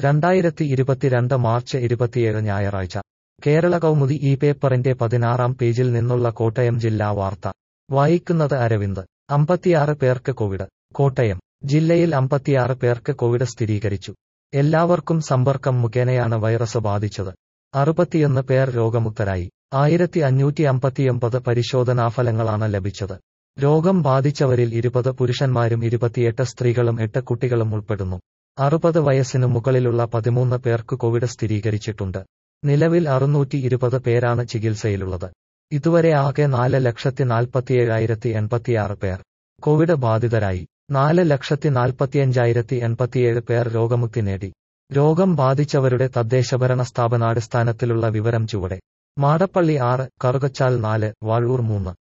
രണ്ടായിരത്തി ഇരുപത്തിരണ്ട് മാർച്ച് ഇരുപത്തിയേഴ് ഞായറാഴ്ച കേരള കൗമുദി ഈ പേപ്പറിന്റെ പതിനാറാം പേജിൽ നിന്നുള്ള കോട്ടയം ജില്ലാ വാർത്ത വായിക്കുന്നത് അരവിന്ദ് അമ്പത്തിയാറ് പേർക്ക് കോവിഡ് കോട്ടയം ജില്ലയിൽ അമ്പത്തിയാറ് പേർക്ക് കോവിഡ് സ്ഥിരീകരിച്ചു എല്ലാവർക്കും സമ്പർക്കം മുഖേനയാണ് വൈറസ് ബാധിച്ചത് അറുപത്തിയൊന്ന് പേർ രോഗമുക്തരായി ആയിരത്തി അഞ്ഞൂറ്റി അമ്പത്തിയൊമ്പത് പരിശോധനാഫലങ്ങളാണ് ലഭിച്ചത് രോഗം ബാധിച്ചവരിൽ ഇരുപത് പുരുഷന്മാരും ഇരുപത്തിയെട്ട് സ്ത്രീകളും എട്ട് കുട്ടികളും ഉൾപ്പെടുന്നു അറുപത് വയസ്സിനു മുകളിലുള്ള പതിമൂന്ന് പേർക്ക് കോവിഡ് സ്ഥിരീകരിച്ചിട്ടുണ്ട് നിലവിൽ അറുന്നൂറ്റി ഇരുപത് പേരാണ് ചികിത്സയിലുള്ളത് ഇതുവരെ ആകെ നാല് ലക്ഷത്തി നാൽപ്പത്തിയേഴായിരത്തി എൺപത്തിയാറ് പേർ കോവിഡ് ബാധിതരായി നാല് ലക്ഷത്തി നാൽപ്പത്തിയഞ്ചായിരത്തി എൺപത്തിയേഴ് പേർ രോഗമുക്തി നേടി രോഗം ബാധിച്ചവരുടെ തദ്ദേശഭരണ സ്ഥാപനാടിസ്ഥാനത്തിലുള്ള വിവരം ചുവടെ മാടപ്പള്ളി ആറ് കറുകച്ചാൽ നാല് വാഴൂർ മൂന്ന്